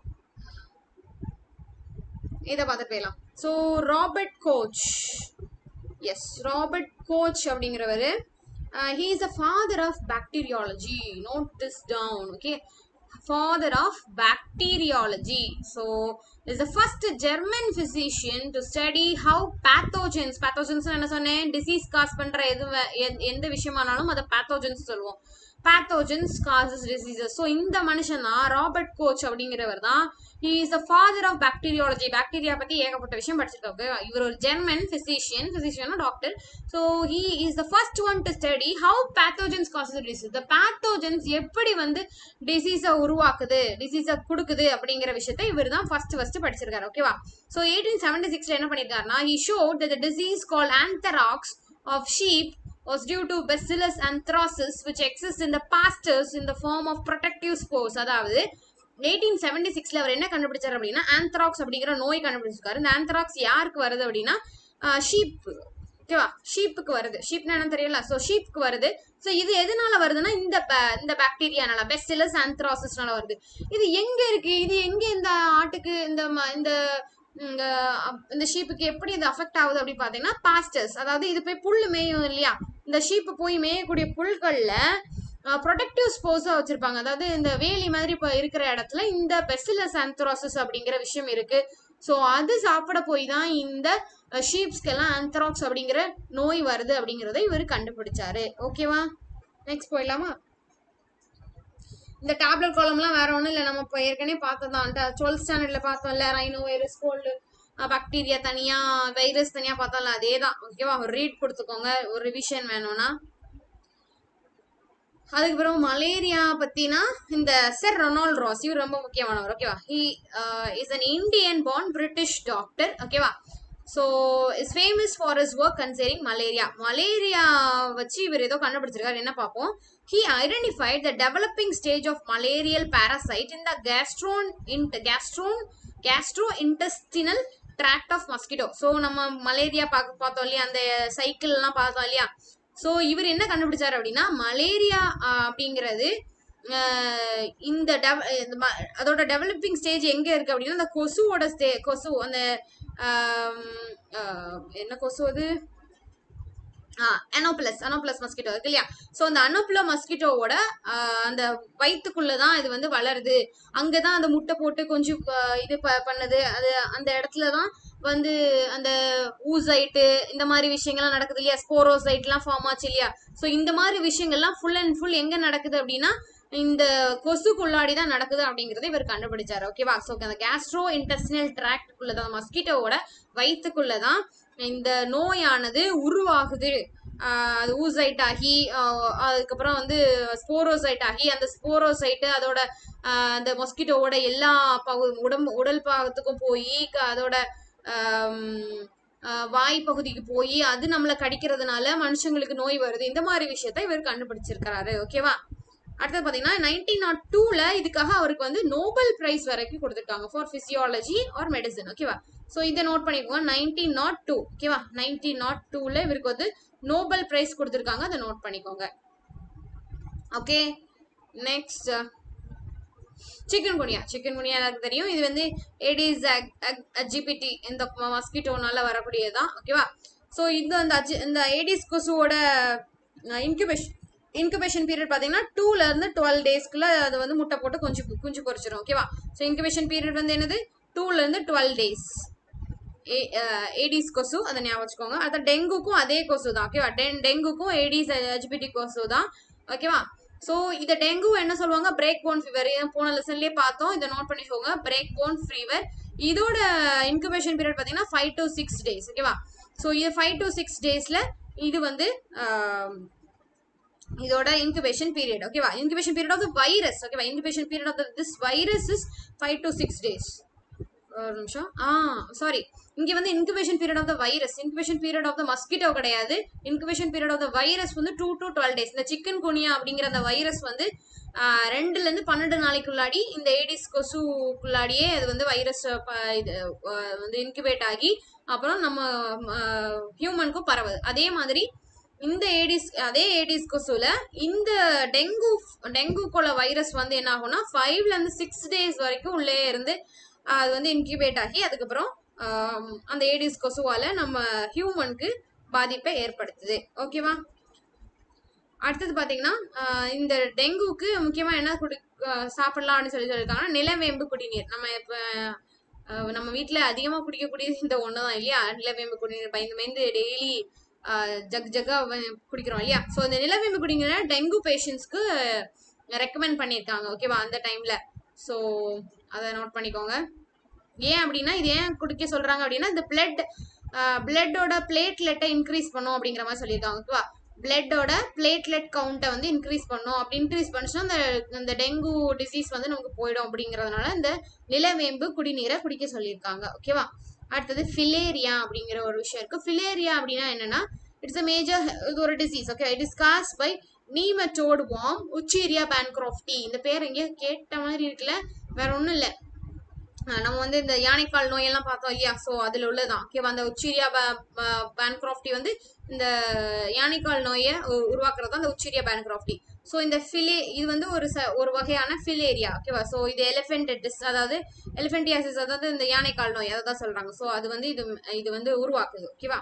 இதை பார்த்து போயிடலாம் so Robert Koch yes Robert Koch அப்படிங்கிறவர் he is a father of bacteriology note this down okay father of bacteriology so is the first german physician to study how pathogens pathogens என்ன சொன்னேன் disease cause பண்ற எது வ- எ- எந்த விஷயமானாலும் அதை pathogens சொல்லுவோம் pathogens causes diseases so இந்த மனுஷன் தான் ராபர்ட் கோச் அப்படிங்கிறவர் தான் he is the father of bacteriology பாக்டீரியா பத்தி ஏகப்பட்ட விஷயம் படிச்சிருக்காரு okay? இவர் ஒரு German physician physician doctor so he is the first one to study how pathogens causes disease the pathogens எப்படி வந்து டிசீஸை உருவாக்குது டிசீஸை கொடுக்குது அப்படிங்கிற விஷயத்தை இவர் தான் ஃபர்ஸ்ட் ஃபர்ஸ்ட் படிச்சிருக்காரு ஓகேவா ஸோ எயிட்டீன் செவன்டி சிக்ஸ்ல என்ன பண்ணியிருக்காருன்னா he showed that the disease called anthrax of sheep was due to bacillus anthracis which exists in the pastures in the form of protective spores அதாவது எயிட்டீன் செவன்டி சிக்ஸ்ல அவர் என்ன கண்டுபிடிச்சாரு அப்படின்னா ஆந்த்ராக்ஸ் அப்படிங்கிற நோய் கண்டுபிடிச்சிருக்காரு இந்த ஆந்த்ராக்ஸ் யாருக்கு வருது அப்படின்னா ஷீப் ஓகேவா ஷீப்புக்கு வருது ஷீப்னா என்ன தெரியல ஸோ ஷீப்புக்கு வருது ஸோ இது எதனால வருதுன்னா இந்த ba- இந்த பாக்டீரியானால பெஸ்டிலஸ் ஆந்த்ராசிஸ்னால வருது இது எங்க இருக்கு இது எங்க இந்த ஆட்டுக்கு இந்த ம- இந்த இந்த அப்- இந்த ஷீப்புக்கு எப்படி இது அஃபெக்ட் ஆகுது அப்படி பார்த்தீங்கன்னா பாஸ்டர்ஸ் அதாவது இது போய் புல் மேயும் இல்லையா இந்த ஷீப்பு போய் மேயக்கூடிய புல்கள்ல ப்ரொடக்டிவ் ஸ்போர்ஸா வச்சிருப்பாங்க அதாவது இந்த வேலி மாதிரி இப்போ இருக்கிற இடத்துல இந்த பெசிலஸ் ஆந்த்ராசிஸ் அப்படிங்கிற விஷயம் இருக்கு ஸோ அது சாப்பிட போய் தான் இந்த ஷீப்ஸ்க்கெல்லாம் ஆந்த்ராக்ஸ் அப்படிங்கிற நோய் வருது அப்படிங்கிறத இவர் கண்டுபிடிச்சாரு ஓகேவா நெக்ஸ்ட் போயிடலாமா இந்த டேப்லெட் காலம்லாம் வேற ஒன்றும் இல்லை நம்ம இப்போ ஏற்கனவே பார்த்ததான் டுவெல்த் ஸ்டாண்டர்ட்ல பார்த்தோம்ல ரைனோ வைரஸ் கோல்டு பாக்டீரியா தனியா வைரஸ் தனியா பார்த்தோம்ல அதே தான் ஓகேவா ஒரு ரீட் கொடுத்துக்கோங்க ஒரு ரிவிஷன் வேணும்னா அதுக்கப்புறம் மலேரியா பத்தினா இந்த செர் ரொனால்ட் ராஸ் இவர் ரொம்ப முக்கியமானவர் ஓகேவா he is an Indian born British doctor ஓகேவா so is famous for his work concerning malaria malaria வச்சு இவர் ஏதோ கண்டுபிடிச்சிருக்காரு என்ன பார்ப்போம் he identified the developing stage of malarial parasite in the gastroன் இன்ட் கேஸ்ட்ரோன் gastrointestinal tract of mosquito so நம்ம மலேரியா பார்க்க பார்த்தோம் இல்லையா அந்த சைக்கிள்லாம் பார்த்தோம் இல்லையா ஸோ இவர் என்ன கண்டுபிடிச்சாரு அப்படின்னா மலேரியா அப்படிங்கிறது ஆஹ் இந்த dev- இந்த ம- அதோட டெவலப்பிங் ஸ்டேஜ் எங்க இருக்கு அப்படின்னா அந்த கொசுவோட ஸ்டே கொசு அந்த ஆம், ஆஹ் என்ன கொசு அது அனோப்ளஸ் அனோப்ளஸ் மஸ்கிட்டோ இருக்கு இல்லையா ஸோ அந்த அனோப்ளோ மஸ்கிட்டோவோட அந்த வயிற்றுக்குள்ள தான் இது வந்து வளருது அங்கே தான் அந்த முட்டை போட்டு கொஞ்சம் ஆஹ் இது ப பண்ணுது அது அந்த இடத்துல தான் வந்து அந்த ஊசைட்டு இந்த மாதிரி விஷயங்கள்லாம் நடக்குது இல்லையா ஸ்போரோசைட்லாம் ஃபார்ம் ஆச்சு இல்லையா ஸோ இந்த மாதிரி விஷயங்கள்லாம் ஃபுல் அண்ட் ஃபுல் எங்கே நடக்குது அப்படின்னா இந்த கொசுக்குள்ளாடி தான் நடக்குது அப்படிங்கறத இவர் கண்டுபிடிச்சாரு ஓகேவா ஸோ அந்த கேஸ்ட்ரோ இன்டெஸ்டினல் ட்ராக்டுக்குள்ள தான் மஸ்கிட்டோவோட வயிற்றுக்குள்ள தான் இந்த நோயானது உருவாகுது ஆஹ் அது ஊசைட் ஆகி ஆஹ் அதுக்கப்புறம் வந்து ஸ்போரோசைட் ஆகி அந்த ஸ்போரோசைட்டு அதோட ஆஹ் அந்த மொஸ்கிட்டோவோட எல்லா பகு உடம்பு உடல் பாகத்துக்கும் போய் அதோட ஆம், ஆஹ் வாய் பகுதிக்கு போய் அது நம்மளை கடிக்கிறதுனால மனுஷங்களுக்கு நோய் வருது இந்த மாதிரி விஷயத்த இவர் கண்டுபிடிச்சிருக்கிறாரு ஓகேவா அடுத்தது பார்த்தீங்கன்னா நைன்டீன் நாட் டூல இதுக்காக அவருக்கு வந்து நோபல் பிரைஸ் வரைக்கும் கொடுத்துருக்காங்க ஃபார் பிசியாலஜி ஆர் மெடிசன் ஓகேவா ஸோ இதை நோட் பண்ணிக்கோங்க நைன்டீன் நாட் டூ ஓகேவா நைன்டீன் நாட் டூல இவருக்கு வந்து நோபல் பிரைஸ் கொடுத்துருக்காங்க அதை நோட் பண்ணிக்கோங்க okay next chikungunya chikungunya எல்லாருக்கும் தெரியும் இது வந்து ஏடிஸ் ஜிபிடி இந்த மஸ்கிட்டோனால வரக்கூடியதுதான் ஓகேவா ஸோ இந்த அந்த அஜி- இந்த ஏடிஸ் கொசுவோட இன்குபேஷன் இன்குபேஷன் பீரியட் பார்த்தீங்கன்னா டூல இருந்து டுவெல் டேஸ்க்குள்ள அது வந்து முட்டை போட்டு குஞ்சு குஞ்சு பொரிச்சிடும் ஓகேவா ஸோ இன்குபேஷன் பீரியட் வந்து என்னது டூல இருந்து டுவெல் டேஸ் ஏடிஸ் கொசு அதை ஞாபகம் வச்சுக்கோங்க அது டெங்குக்கும் அதே கொசு தான் ஓகேவா டென் டெங்குக்கும் ஏடிஸ் ஹெச்பிடி கொசு தான் ஓகேவா ஸோ இந்த டெங்கு என்ன சொல்லுவாங்க பிரேக் போன் ஃபீவர் போன லெசன்லேயே பார்த்தோம் இதை நோட் பண்ணிக்கோங்க பிரேக் போன் ஃபீவர் இதோட இன்குபேஷன் பீரியட் பார்த்தீங்கன்னா ஃபைவ் டு சிக்ஸ் டேஸ் ஓகேவா ஸோ இது ஃபைவ் டு சிக்ஸ் டேஸில் இது வந்து ஆம், இதோட இன்குபேஷன் பீரியட் ஓகேவா incubation period of the virus ஓகேவா incubation period of this virus is five to six days ஒரு நிமிஷம் ஆ சாரி இங்க வந்து incubation period of the virus incubation period of the mosquito கிடையாது incubation period of the virus வந்து டூ டு டுவெல் டேஸ் இந்த சிக்கன் குனியா அப்படிங்கிற அந்த வைரஸ் வந்து ஆ, ரெண்டுல இருந்து பன்னெண்டு நாளைக்குள்ளாடி இந்த ஏடிஸ் கொசுக்குள்ளாடியே அது வந்து வைரஸ் இது ஆ, வந்து இன்குபேட் ஆகி அப்புறம் நம்ம ஹியூமனுக்கும் பரவுது அதே மாதிரி இந்த ஏடிஸ் அதே ஏடிஸ் கொசுல இந்த டெங்கு டெங்கு கொல வைரஸ் வந்து என்ன ஆகும்னா ஃபைவ்ல இருந்து சிக்ஸ் டேஸ் வரைக்கும் உள்ளே இருந்து அது வந்து இன்குபேட் ஆகி அதுக்கப்புறம் ஆம், அந்த ஏடிஸ் கொசுவால நம்ம ஹியூமனுக்கு பாதிப்பை ஏற்படுத்துது ஓகேவா அடுத்தது பாத்தீங்கன்னா ஆஹ் இந்த டெங்குக்கு முக்கியமா என்ன குடி ஆஹ் சாப்பிடலாம் அப்படின்னு சொல்லி சொல்லியிருக்காங்கன்னா நிலவேம்பு குடிநீர் நம்ம இப்ப ஆஹ் நம்ம வீட்ல அதிகமா குடிக்கக்கூடியது இந்த ஒண்ணுதான் இல்லையா நிலவேம்பு குடிநீர் பயந்து பயந்து டெய்லி ஜக் ஜக்கா வ- குடிக்கிறோம் இல்லையா ஸோ இந்த நிலவேம்பு குடிநீரை டெங்கு பேஷண்ட்ஸ்க்கு ரெக்கமெண்ட் பண்ணியிருக்காங்க ஓகேவா அந்த டைம்ல ஸோ அதை நோட் பண்ணிக்கோங்க ஏன் அப்படின்னா இது ஏன் குடிக்க சொல்றாங்க அப்படின்னா இந்த பிளட் பிளட்டோட பிளேட்லெட்டை இன்க்ரீஸ் பண்ணும் அப்படிங்கிற மாதிரி சொல்லியிருக்காங்க ஓகேவா பிளட்டோட பிளேட்லெட் கவுண்ட்டை வந்து இன்க்ரீஸ் பண்ணும் அப்படி இன்க்ரீஸ் பண்ணுச்சுன்னா அந்த இந்த டெங்கு டிசீஸ் வந்து நமக்கு போயிடும் அப்படிங்கறதுனால இந்த நிலவேம்பு குடிநீரை குடிக்க சொல்லியிருக்காங்க ஓகேவா அடுத்தது ஃபிலேரியா அப்படிங்கிற ஒரு விஷயம் இருக்கு ஃபிலேரியா அப்படின்னா என்னன்னா இட்ஸ் அ மேஜர் இது ஒரு disease okay it is caused by nematode worm Wuchereria bancrofti இந்த பேர் எங்கேயோ கேட்ட மாதிரி இருக்குல்ல வேற ஒன்றும் இல்லை அஹ் நம்ம வந்து இந்த யானைக்கால் நோயெல்லாம் பார்த்தோம் இல்லையா ஸோ அதில் உள்ளதான் ஓகேவா அந்த உச்சீரியா பேன்க்ராஃப்டி வந்து இந்த யானைக்கால் நோயை உ- உருவாக்குறது தான் இந்த உச்சீரியா பேன்க்ராஃப்டி ஸோ இந்த ஃபிலே இது வந்து ஒரு ச ஒரு வகையான ஃபிலேரியா ஓகேவா ஸோ இது எலிஃபென்டிஸ் அதாவது எலிஃபென்டியாசிஸ் அதாவது இந்த யானைக்கால் நோய் அதை தான் சொல்றாங்க ஸோ அது வந்து இது இது வந்து உருவாக்குது ஓகேவா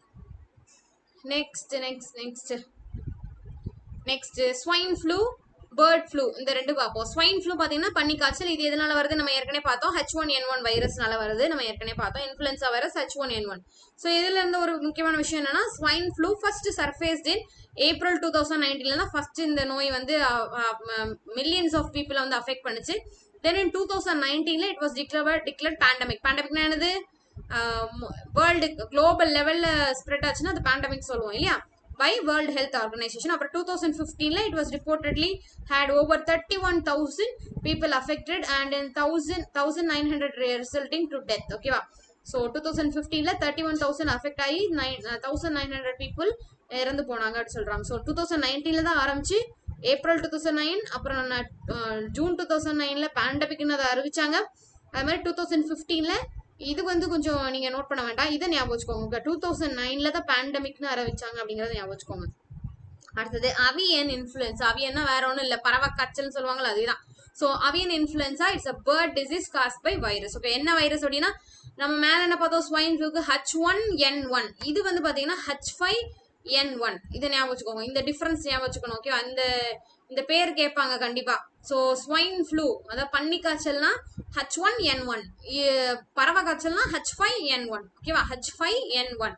next next next next swine flu bird flu இந்த ரெண்டு பார்ப்போம் ஸ்வைன் ஃப்ளூ பார்த்தீங்கன்னா பன்னி காய்ச்சல் இது எதனால வருது நம்ம ஏற்கனவே பார்த்தோம் ஹெச் ஒன் என் ஒன் வைரஸ்னால வருது நம்ம ஏற்கனவே பார்த்தோம் influenza virus H one N one so இதுல இருந்து ஒரு முக்கியமான விஷயம் என்னன்னா swine flu first surfaced in April two thousand நைன்டீன்ல தான் ஃபர்ஸ்ட் இந்த நோய் வந்து மில்லியன்ஸ் ஆஃப் பீப்புளை வந்து அஃபெக்ட் பண்ணுச்சு தென் இன் டூ தௌசண்ட் நைன்டீன்ல it was declare declare pandemic பேண்டமிக்னா என்னது வேர்ல்டு குளோபல் லெவல்ல ஸ்ப்ரெட் ஆச்சுன்னா அது பேண்டமிக் சொல்லுவோம் இல்லையா பை வேர்ல்ட் ஹெல்த் ஆர்கனைசேஷன் அப்புறம் டூ தௌசண்ட் ஃபிஃப்டீன்ல it was reportedly had over thirty one thousand people affected and in thousand thousand nine hundred resulting to death ஓகேவா ஸோ டூ தௌசண்ட் ஃபிஃப்டீன்ல தேர்ட்டி ஒன் தௌசண்ட் அஃபெக்ட் ஆகி nine thousand nine hundred people இறந்து போனாங்க அப்படின்னு சொல்றாங்க ஸோ டூ தௌசண்ட் நைன்டீன்ல தான் ஆரம்பிச்சு ஏப்ரல் டூ தௌசண்ட் நைன் அப்புறம் ந- அஹ் ஜூன் டூ தௌசண்ட் நைன்ல பேண்டமிக்னு அதை அறிவிச்சாங்க அது மாதிரி டூ தௌசண்ட் ஃபிஃப்டீன்ல இது வந்து கொஞ்சம் நீங்க நோட் பண்ண வேண்டாம் இதை ஞாபகம் வச்சுக்கோங்க டூ தௌசண்ட் நைன்ல தான் பேண்டமிக்னு அறிவிச்சாங்க அப்படிங்கறத ஞாபகம் வச்சுக்கோங்க அடுத்தது அவியன் இன்ஃப்ளூயன்ஸ் அவியன்னா வேற ஒன்றும் இல்லை பறவை காய்ச்சல்னு சொல்லுவாங்கல்ல அதுதான் so avian influenza it's a bird disease caused by virus okay என்ன வைரஸ் அப்படின்னா நம்ம மேல என்ன பார்த்தோம் ஸ்வைன் ஃப்ளூக்கு ஹச் ஒன் என் ஒன் இது வந்து பாத்தீங்கன்னா ஹச் ஃபைவ் என் ஒன் இதை ஞாபகம் வச்சுக்கோங்க இந்த டிஃபரன்ஸ் ஞாபகம் வச்சுக்கணும் ஓகே அந்த இந்த பேர் கேட்பாங்க கண்டிப்பா ஸோ ஸ்வைன் ஃப்ளூ அதாவது பன்னி காய்ச்சல்னா ஹச் ஒன் என் ஒன் பறவை காய்ச்சல்னா ஹச் ஃபைவ் என் ஒன் ஓகேவா ஹச் ஃபைவ் என் ஒன்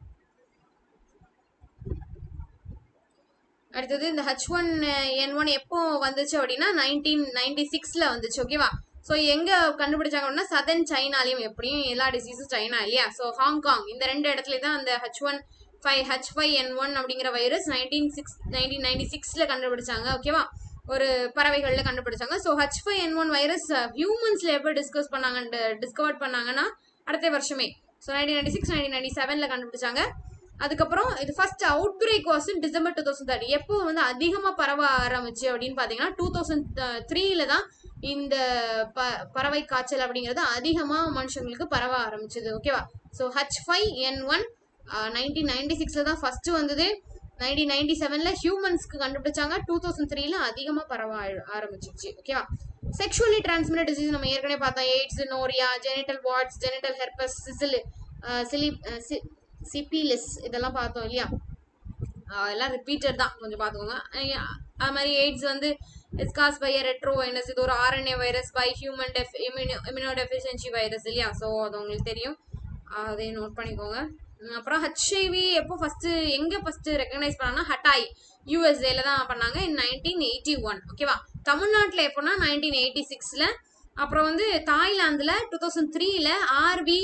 அடுத்தது இந்த ஹச் ஒன் என் ஒன் எப்போ வந்துச்சு அப்படின்னா நைன்டீன் நைன்டி சிக்ஸ்ல வந்துச்சு ஓகேவா ஸோ எங்க கண்டுபிடிச்சாங்க அப்படின்னா சதன் சைனாலையும் எப்படியும் எல்லா டிசீஸும் சைனா இல்லையா ஸோ ஹாங்காங் இந்த ரெண்டு இடத்துல தான் அந்த H one five H five N one அப்படிங்கிற virus nineteen six nineteen ninety சிக்ஸ்ல கண்டுபிடிச்சாங்க ஓகேவா ஒரு பறவைகள்ல கண்டுபிடிச்சாங்க so H five N one virus ஹியூமன்ஸ்ல எப்போ டிஸ்கஸ் பண்ணாங்க டிஸ்கவர் பண்ணாங்கன்னா அடுத்த வருஷமே so nineteen ninety six nineteen ninety செவன்ல கண்டுபிடிச்சாங்க அதுக்கப்புறம் இது first outbreak was December two thousand thirty எப்போ வந்து அதிகமாக பரவ ஆரம்பிச்சு அப்படின்னு பார்த்தீங்கன்னா டூ தௌசண்ட் த்ரீல தான் இந்த ப பறவை காய்ச்சல் அப்படிங்கிறது அதிகமாக மனுஷங்களுக்கு பரவ ஆரம்பிச்சது ஓகேவா so H five N one nineteen ninety சிக்ஸில் தான் ஃபர்ஸ்ட் வந்தது நைன்டீன் நைன்டி செவனில் ஹியூமன்ஸ்க்கு கண்டுபிடிச்சாங்க டூ தௌசண்ட் த்ரீல அதிகமாக பரவ ஆ- ஆரம்பிச்சிச்சு ஓகேவா செக்ஷுவலி டிரான்ஸ்மிட்டட் டிசீஸ் நம்ம ஏற்கனவே பார்த்தோம் எய்ட்ஸ் நோரியா ஜெனிட்டல் வாட்ஸ் ஜெனிட்டல் ஹெர்பஸ் சிசில் சிலி சிபிலிஸ் இதெல்லாம் பார்த்தோம் இல்லையா ஆஹ் எல்லாம் ரிப்பீட்டட் தான் கொஞ்சம் பார்த்துக்கோங்க அஹ் அது மாதிரி எய்ட்ஸ் வந்து it's caused by retrovirus இது ஒரு RNA virus by human def immuno immunodeficiency virus இல்லையா ஸோ அது உங்களுக்கு தெரியும் ஆஹ் அதையும் நோட் பண்ணிக்கோங்க உம் அப்புறம் ஹெச்ஐவி எப்போ ஃபர்ஸ்ட் எங்க ஃபர்ஸ்ட் ரெக்கக்னைஸ் பண்ணாங்கன்னா ஹட்டாய் யூஎஸ்ஏல தான் பண்ணாங்க இன் நைன்டீன் எயிட்டி ஒன் ஓகேவா தமிழ்நாட்டில் எப்போனா நைன்டீன் எயிட்டி சிக்ஸில் அப்புறம் வந்து தாய்லாந்தில் டூ தௌசண்ட் த்ரீல ஆர்வி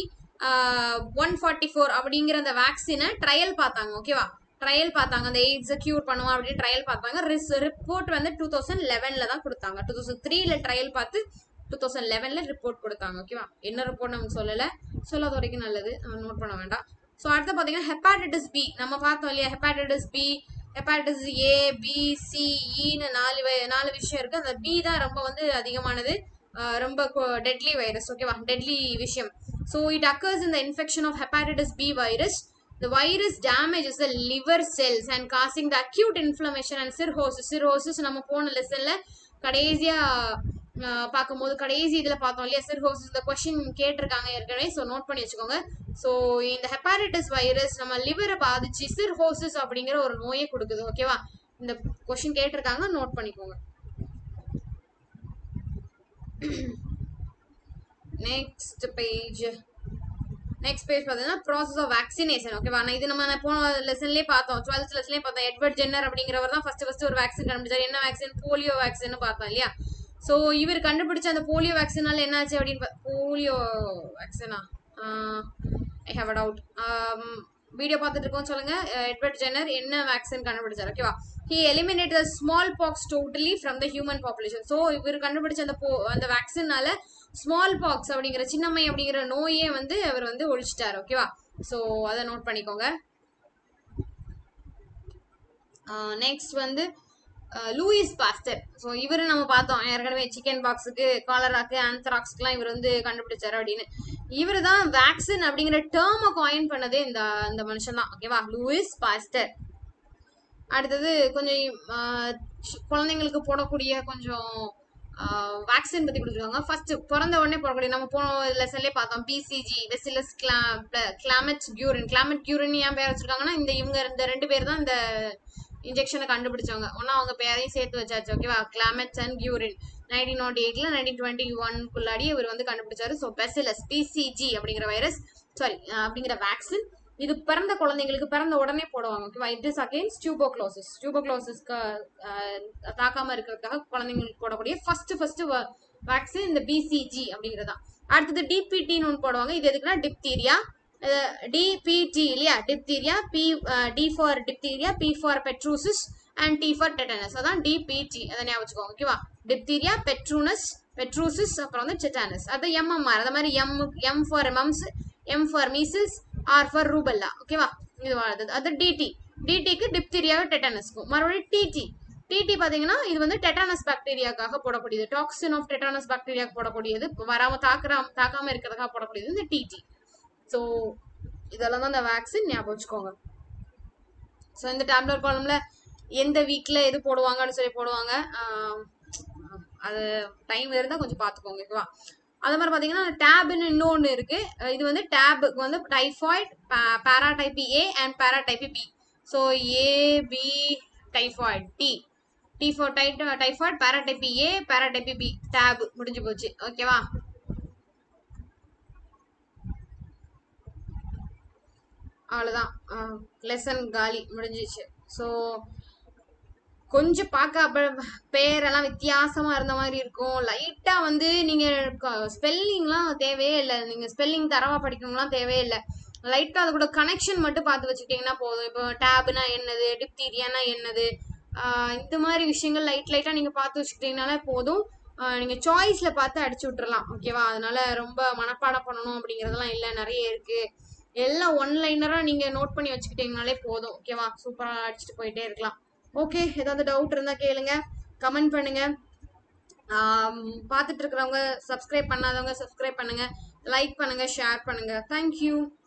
ஒன் ஃபார்ட்டி ஃபோர் அப்படிங்கிற அந்த வேக்சினை ட்ரையல் பார்த்தாங்க ஓகேவா ட்ரையல் பார்த்தாங்க அந்த எய்ட்ஸை க்யூர் பண்ணுவோம் அப்படின்னு ட்ரையல் பார்த்தாங்க ரிஸ் ரிப்போர்ட் வந்து டூ தௌசண்ட் லெவனில் தான் கொடுத்தாங்க டூ தௌசண்ட் த்ரீல ட்ரையல் பார்த்து டூ தௌசண்ட் லெவனில் ரிப்போர்ட் கொடுத்தாங்க ஓகேவா என்ன ரிப்போர்ட் நமக்கு சொல்லலை சொல்லாத வரைக்கும் நல்லது நோட் பண்ண வேண்டாம் ஸோ அடுத்து பார்த்தீங்கன்னா ஹெப்பாட்டிட்டிஸ் பி நம்ம பார்த்தோம் இல்லையா hepatitis B hepatitis A B C ஈன்னு நாலு வை- நாலு விஷயம் இருக்கு அந்த பி தான் ரொம்ப வந்து அதிகமானது ஆஹ் ரொம்ப டெட்லி வைரஸ் ஓகேவா டெட்லி விஷயம் so it occurs in the infection of hepatitis B virus. The virus damages the liver cells and causing the acute inflammation and cirrhosis. Cirrhosis நம்ம போன லெசன்ல கடைசியா ஆஹ் பார்க்கும்போது கடைசி இதுல பார்த்தோம் இல்லையா சிர்ஹோசிஸ் இந்த கொஸ்டின் கேட்டிருக்காங்க ஏற்கனவே ஸோ நோட் பண்ணி வச்சுக்கோங்க ஸோ இந்த ஹெப்பாட்டிஸ் வைரஸ் நம்ம லிவரை பாதிச்சு சிர்ஹோசிஸ் அப்படிங்கிற ஒரு நோயை கொடுக்குது ஓகேவா இந்த கொஸ்டின் கேட்டிருக்காங்க நோட் பண்ணிக்கோங்க நெக்ஸ்ட் பேஜ் நெக்ஸ்ட் பேஜ் பார்த்தீங்கன்னா ப்ராசஸ் ஆஃப் வேக்சினேஷன் ஓகேவா நான் இது நம்ம போன லெசன்லேயே பார்த்தோம் டுவெல்த் லெசன்லேயே பார்த்தோம் எட்வர்ட் ஜென்னர் அப்படிங்கிறவர் தான் ஃபர்ஸ்ட் ஃபர்ஸ்ட் ஒரு வேக்சின் கண்டுபிடிச்சார் என்ன வேக்சின் போலியோ வேக்சின் பார்த்தோம் இல்லையா ஸோ இவர் கண்டுபிடிச்ச அந்த போலியோ வேக்சினால என்னாச்சு அப்படின்னு போலியோ வேக்சினா I have a doubt video பார்த்துட்டு இருக்கோம் சொல்லுங்க எட்வர்ட் ஜென்னர் என்ன வேக்சின் கண்டுபிடிச்சார் ஓகேவா he eliminate the smallpox totally from the human population so இவர் கண்டுபிடிச்ச அந்த போ அந்த வேக்சினால ஸ்மால் பாக்ஸ் அப்படிங்கிற சின்னம்மை அப்படிங்கிற நோயே வந்து அவர் வந்து ஒழிச்சிட்டார் ஓகேவா ஸோ அதை நோட் பண்ணிக்கோங்க நெக்ஸ்ட் வந்து லூயிஸ் பாஸ்டர் ஸோ இவர் நம்ம பார்த்தோம் ஏற்கனவே சிக்கன் பாக்ஸுக்கு காலராக்கு ஆந்த்ராக்ஸ்க்குலாம் இவர் வந்து கண்டுபிடிச்சாரு அப்படின்னு இவர் தான் வேக்சின் அப்படிங்கிற டேர்மை காயின் பண்ணதே இந்த இந்த மனுஷன் தான் ஓகேவா லூயிஸ் பாஸ்டர் அடுத்தது கொஞ்சம் ஆஹ், சி- குழந்தைங்களுக்கு போடக்கூடிய கொஞ்சம் வேக்சின் பத்தி கொடுத்துருக்காங்க ஃபர்ஸ்ட் பிறந்த உடனே போடக்கூடிய நம்ம போன லெசன்லேயே பார்த்தோம் பிசிஜி வெசிலஸ் கிளாமெட் கியூரின் கிளாமெட் கியூரின் ஏன் பேர் வச்சிருக்காங்கன்னா இந்த இவங்க இந்த ரெண்டு பேர் தான் இந்த இன்ஜெக்ஷனை கண்டுபிடிச்சவங்க ஒன்னா அவங்க பேரையும் சேர்த்து வச்சாச்சு ஓகேவா Calmette and Guerin nineteen naught எயிட்ல நைன்டீன் டுவெண்ட்டி ஒன்குள்ளாடி இவர் வந்து கண்டுபிடிச்சாரு ஸோ பெசிலஸ் பிசிஜி அப்படிங்கிற வைரஸ் சாரி அப்படிங்கிற வேக்சின் இது பிறந்த குழந்தைங்களுக்கு பிறந்த உடனே போடுவாங்க ஓகேவா இட் இஸ் அகேன்ஸ்ட் டியூபோக்ளோசிஸ் டியூபோக்ளோசிஸ்க்கு தாக்காம இருக்கிறதுக்காக குழந்தைங்களுக்கு போடக்கூடிய ஃபர்ஸ்ட் ஃபர்ஸ்ட் வேக்சின் இந்த பிசிஜி அப்படிங்கிறது தான் அடுத்தது டிபிடின்னு ஒன்று போடுவாங்க இது எதுக்குன்னா டிப்தீரியா டிபிடி இல்லையா diphtheria P D for diphtheria P for pertussis and T for tetanus அதான் டிபிடி அதை ஞாபகம் வச்சுக்கோங்க ஓகேவா டிப்தீரியா பெட்ரூனஸ் பெட்ரூசிஸ் அப்புறம் வந்து டெட்டானஸ் அது எம்எம்ஆர் அது மாதிரி M M for mumps M for measles R for rubella ஓகேவா இது வாழ்ந்தது அது டிடி டிடிக்கு டிப்தீரியாவை டெட்டானஸ்க்கும் மறுபடியும் டிடி டிடி பார்த்தீங்கன்னா இது வந்து டெட்டானஸ் பாக்டீரியாக்காக போடக்கூடியது டாக்ஸின் ஆஃப் டெட்டானஸ் பாக்டீரியாக்கு போடக்கூடியது வராம தாக்குறாம தாக்காம இருக்கிறதுக்காக போடக்கூடியது இந்த டிடி ஸோ இதெல்லாம் தான் இந்த வேக்சின் ஞாபகம் வச்சுக்கோங்க ஸோ இந்த டேப்லெட் காலம்ல எந்த வீக்ல எது போடுவாங்கன்னு சொல்லி போடுவாங்க ஆஹ் அது டைம் இருந்தால் கொஞ்சம் பார்த்துக்கோங்க ஓகேவா அது மாதிரி பார்த்தீங்கன்னா டேப்னு இன்னொன்று இருக்கு அஹ் இது வந்து டேபுக்கு வந்து typhoid paratyphoid A and paratyphoid B so A B typhoid T T for டைட் typhoid paratyphoid A paratyphoid B TAB முடிஞ்சு போச்சு ஓகேவா அவ்வளோதான் லெசன் காலி முடிஞ்சிச்சு ஸோ கொஞ்சம் பார்க்க அப்ப பேரெல்லாம் வித்தியாசமா இருந்த மாதிரி இருக்கும் லைட்டா வந்து நீங்க ஸ்பெல்லிங்லாம் தேவையே இல்லை நீங்க ஸ்பெல்லிங் தரவா படிக்கணும்லாம் தேவையே இல்லை லைட்டா அது கூட கனெக்ஷன் மட்டும் பார்த்து வச்சுக்கிட்டீங்கன்னா போதும் இப்போ டேப்னா என்னது டிப்தீரியானா என்னது ஆஹ் இந்த மாதிரி விஷயங்கள் லைட் லைட்டா நீங்க பார்த்து வச்சுக்கிட்டீங்கனாலே போதும் ஆஹ் நீங்க சாய்ஸ்ல பார்த்து அடிச்சு விட்டுறலாம் ஓகேவா அதனால ரொம்ப மனப்பாடம் பண்ணணும் அப்படிங்கறதெல்லாம் இல்லை நிறைய இருக்கு எல்லாம் ஒன்லைனரா நீங்க நோட் பண்ணி வச்சுக்கிட்டீங்கனாலே போதும் ஓகேவா சூப்பரா அடிச்சுட்டு போயிட்டே இருக்கலாம் ஓகே ஏதாவது டவுட் இருந்தா கேளுங்க கமெண்ட் பண்ணுங்க ஆம், பார்த்துட்டு இருக்கிறவங்க சப்ஸ்கிரைப் பண்ணாதவங்க சப்ஸ்கிரைப் பண்ணுங்க லைக் பண்ணுங்க ஷேர் பண்ணுங்க தேங்க்யூ